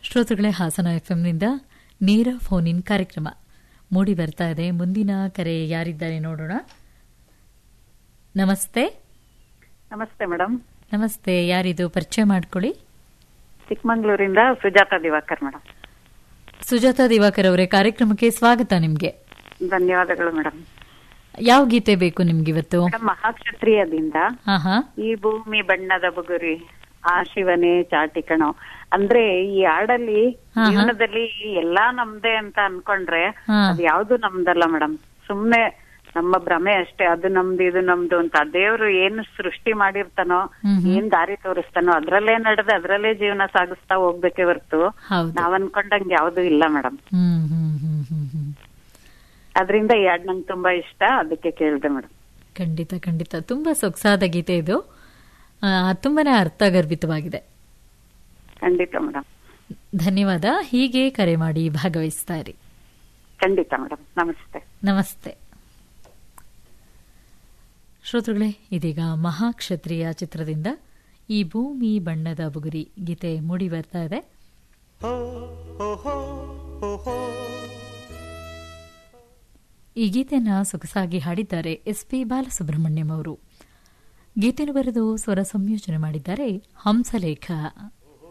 ಶ್ರೋತೃಗಳೇ ಹಾಸನ ಎಫ್ಎಂನಿಂದ ನೇರ phone in ಕಾರ್ಯಕ್ರಮ ಮೂಡಿ ಬರ್ತಾ ಇದೆ ಮುಂದಿನ ಕರೆ ಯಾರಿದ್ದಾರೆ ನೋಡೋಣ ನಮಸ್ತೆ ನಮಸ್ತೆ ಮೇಡಮ್ ನಮಸ್ತೆ ಯಾರಿದು ಪರಿಚಯ ಮಾಡ್ಕೊಳ್ಳಿ ಚಿಕ್ಕಮಂಗ್ಳೂರಿಂದ ಸುಜಾತ ದಿವಾಕರ್ ಮೇಡಮ್ ಸುಜಾತ ದಿವಾಕರ್ ಅವರೇ ಕಾರ್ಯಕ್ರಮಕ್ಕೆ ಸ್ವಾಗತ ನಿಮ್ಗೆ ಧನ್ಯವಾದಗಳು ಮೇಡಮ್ ಯಾವ ಗೀತೆ ಬೇಕು ನಿಮ್ಗಿವತ್ತು ಮೇಡಮ್ ಮಹಾಕ್ಷತ್ರಿಯದಿಂದ ಹಾ ಹಾ ಈ ಭೂಮಿ ಬಣ್ಣದ ಬುಗುರಿ ಆ ಶಿವನೇ ಚಾಟಿ ಕಣೋ ಅಂದ್ರೆ ಈ ಹಾಡಲ್ಲಿ ಹಾ, ಹಾ. ಜೀವನದಲ್ಲಿ ಎಲ್ಲಾ ನಮ್ದೇ ಅಂತ ಅನ್ಕೊಂಡ್ರೆ ಹಾ. ಅದು ಯಾವ್ದು ನಮ್ದಲ್ಲ ಮೇಡಮ್ ಸುಮ್ನೆ ನಮ್ಮ ಭ್ರಮೆ ಅಷ್ಟೇ ಅದು ನಮ್ದು ಇದು ನಮ್ದು ಅಂತ ದೇವ್ರು ಏನು ಸೃಷ್ಟಿ ಮಾಡಿರ್ತಾನೋ ಹ್ಮ್ ಹ್ಮ್. ಏನ್ ದಾರಿ ತೋರಿಸ್ತಾನೋ ಅದ್ರಲ್ಲೇ ನಡೆದು ಅದ್ರಲ್ಲೇ ಜೀವನ ಸಾಗಿಸ್ತಾ ಹೋಗ್ಬೇಕೇ ಹೊರ್ತು ಹೌದು ನಾವ್ ಅನ್ಕೊಂಡಂಗೆ ಯಾವ್ದು ಇಲ್ಲ ಮೇಡಮ್ ಹ್ಮ್ ಹ್ಮ್ ಹ್ಮ್ ಹ್ಮ್ ಹ್ಮ್ ಅದರಿಂದ ಈ ಹಾಡ್ ನಂಗೆ ತುಂಬಾ ಇಷ್ಟ ಅದಕ್ಕೆ ಕೇಳಿದೆ ಮೇಡಮ್ ಖಂಡಿತ ಖಂಡಿತ ತುಂಬಾ ಸೊಗಸಾದ ಗೀತೆ ಇದು ಆ, ತುಂಬಾನೇ ಅರ್ಥಗರ್ಭಿತವಾಗಿದೆ ಖಂಡಿತ ಮೇಡಮ್ ಧನ್ಯವಾದ ಹೀಗೆ ಕರೆ ಮಾಡಿ ಭಾಗವಹಿಸ್ತಾ ಇರಿ ಖಂಡಿತ ಮೇಡಮ್ ನಮಸ್ತೆ ನಮಸ್ತೆ ಶ್ರೋತೃಗಳೇ ಇದೀಗ ಮಹಾಕ್ಷತ್ರಿಯ ಚಿತ್ರದಿಂದ ಈ ಭೂಮಿ ಬಣ್ಣದ ಬುಗುರಿ ಗೀತೆ ಮೂಡಿ ಬರ್ತಾ ಇದೆ ಈ ಗೀತೆನ ಸೊಗಸಾಗಿ ಹಾಡಿದ್ದಾರೆ ಎಸ್ ಪಿ ಬಾಲಸುಬ್ರಹ್ಮಣ್ಯಂ ಅವರು ಗೀತೆಯನ್ನು ಬರೆದು ಸ್ವರ ಸಂಯೋಜನೆ ಮಾಡಿದ್ದಾರೆ ಹಂಸಲೇಖ